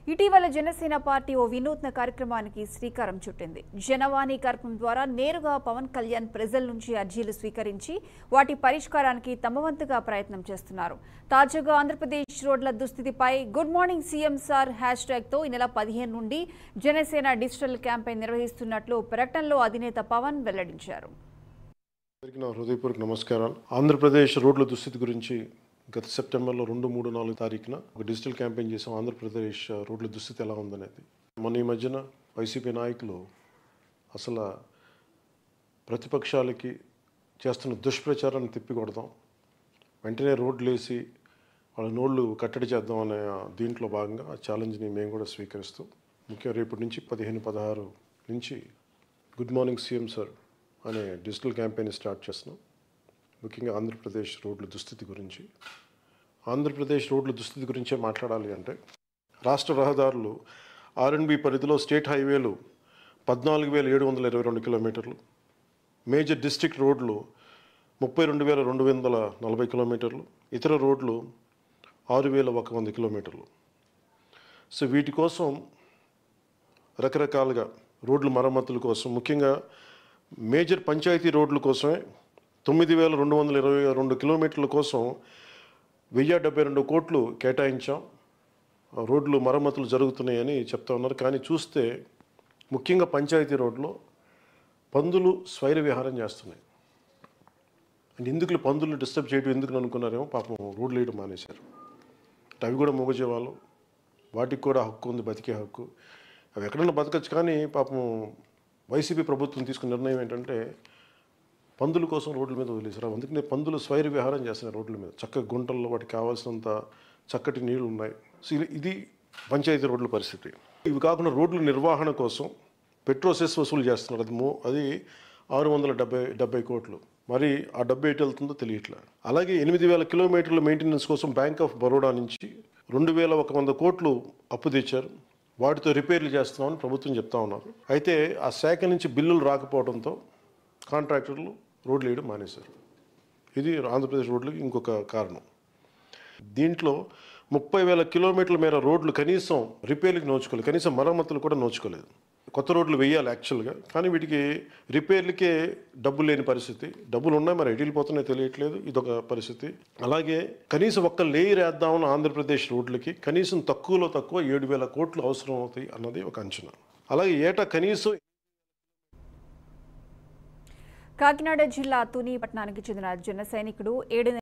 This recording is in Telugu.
ఇటీవల జనసేన పార్టీ ఓ వినూత్న కార్యక్రమానికి శ్రీకారం చుట్టింది జనవాణి కార్యక్రమం ద్వారా నేరుగా పవన్ కళ్యాణ్ ప్రజల నుంచి అర్జీలు స్వీకరించి వాటి పరిష్కారానికి తమ వంతుగా ప్రయత్నం చేస్తున్నారు తాజాగా ఆంధ్రప్రదేశ్ రోడ్ల దుస్థితిపై good morning CM sir hash ట్యాగ్తో ఈ నెల పదిహేను నుండి జనసేన డిజిటల్ క్యాంపెయిన్ నిర్వహిస్తున్నట్లు ప్రకటనలో అధినేత పవన్ వెల్లడించారు అందరికీ నా హృదయపూర్వక నమస్కారాలు ఆంధ్రప్రదేశ్ రోడ్ల దుస్థితి గురించి గత సెప్టెంబర్లో రెండు మూడు నాలుగు తారీఖున ఒక డిజిటల్ క్యాంపెయిన్ చేసాం ఆంధ్రప్రదేశ్ రోడ్ల దుస్థితి ఎలా ఉందనేది మొన్న ఈ మధ్యన వైసీపీ నాయకులు అసలు ప్రతిపక్షాలకి చేస్తున్న దుష్ప్రచారాన్ని తిప్పికొడదాం వెంటనే రోడ్లు వేసి వాళ్ళ నోళ్ళు కట్టడి చేద్దాం అనే దీంట్లో భాగంగా ఆ ఛాలెంజ్ని మేము కూడా స్వీకరిస్తూ ముఖ్యంగా రేపటి నుంచి పదిహేను పదహారు నుంచి గుడ్ మార్నింగ్ సీఎం సార్ అనే డిజిటల్ క్యాంపెయిన్ స్టార్ట్ చేస్తున్నాం ముఖ్యంగా ఆంధ్రప్రదేశ్ రోడ్ల దుస్థితి గురించి ఆంధ్రప్రదేశ్ రోడ్ల దుస్థితి గురించే మాట్లాడాలి అంటే రాష్ట్ర రహదారులు ఆర్ఎన్బి పరిధిలో స్టేట్ హైవేలు పద్నాలుగు వేల ఏడు వందల ఇరవై రెండు కిలోమీటర్లు మేజర్ డిస్ట్రిక్ట్ రోడ్లు ముప్పై రెండు వేల రెండు వందల నలభై కిలోమీటర్లు ఇతర రోడ్లు ఆరు వేల ఒక వంద కిలోమీటర్లు సో వీటి కోసం రకరకాలుగా రోడ్ల మరమ్మతుల కోసం ముఖ్యంగా మేజర్ పంచాయతీ రోడ్ల కోసమే తొమ్మిది వేల రెండు వందల ఇరవై రెండు కిలోమీటర్ల కోసం వెయ్యి డెబ్బై రెండు కోట్లు కేటాయించాం ఆ రోడ్లు మరమ్మతులు జరుగుతున్నాయని చెప్తా ఉన్నారు కానీ చూస్తే ముఖ్యంగా పంచాయతీ రోడ్లో పందులు స్వైర విహారం చేస్తున్నాయి అండ్ ఎందుకు పందులు డిస్టర్బ్ చేయడం ఎందుకు అనుకున్నారేమో పాపం రోడ్లు వేయడం మానేశారు అంటే అవి కూడా మూగజీవాలు వాటికి కూడా హక్కు ఉంది బతికే హక్కు అవి ఎక్కడన్నా బతకచ్చు కానీ పాపం వైసీపీ ప్రభుత్వం తీసుకున్న నిర్ణయం ఏంటంటే పందుల కోసం రోడ్ల మీద వదిలేసారు అందుకనే పందులు స్వైర విహారం చేస్తున్నాయి రోడ్ల మీద చక్కగా గుంటల్లో వాటికి కావాల్సినంత చక్కటి నీళ్లు ఉన్నాయి సో ఇది- ఇది పంచాయతీ రోడ్ల పరిస్థితి ఇవి కాకుండా రోడ్ల నిర్వహణ కోసం పెట్రోల్ సెస్ వసూలు చేస్తున్నారు అది మో అది ఆరు వందల డెబ్బై డెబ్బై కోట్లు మరి ఆ డబ్బు ఎటు వెళ్తుందో తెలియట్లే అలాగే ఎనిమిది వేల కిలోమీటర్ల మెయింటెనెన్స్ కోసం బ్యాంక్ ఆఫ్ బరోడా నుంచి రెండు వేల ఒక వంద కోట్లు అప్పు తెచ్చారు వాటితో రిపేర్లు చేస్తున్నామని ప్రభుత్వం చెప్తా ఉన్నారు అయితే ఆ శాఖ నుంచి బిల్లులు రాకపోవడంతో కాంట్రాక్టర్లు రోడ్లు వేయడం మానేశారు ఇది ఆంధ్రప్రదేశ్ రోడ్లకి ఇంకొక కారణం దీంట్లో ముప్పై వేల కిలోమీటర్ల మేర రోడ్లు కనీసం రిపేర్లకు నోచుకోలేదు కనీసం మరమ్మతులు కూడా నోచుకోలేదు కొత్త రోడ్లు వేయాలి యాక్చువల్గా కానీ వీటికి రిపేర్లకే డబ్బులు లేని పరిస్థితి డబ్బులు ఉన్నాయి మరి ఎటు వెళ్ళిపోతున్నాయో తెలియట్లేదు ఇదొక పరిస్థితి అలాగే కనీసం ఒక్క లేయర్ వేద్దామని ఆంధ్రప్రదేశ్ రోడ్లకి కనీసం తక్కువలో తక్కువ ఏడు వేల కోట్లు అవసరం అవుతాయి అన్నది ఒక అంచనా అలాగే ఏటా కనీసం కాకినాడ జిల్లా తుని పట్టణానికి చెందిన జన సైనికుడు ఏడు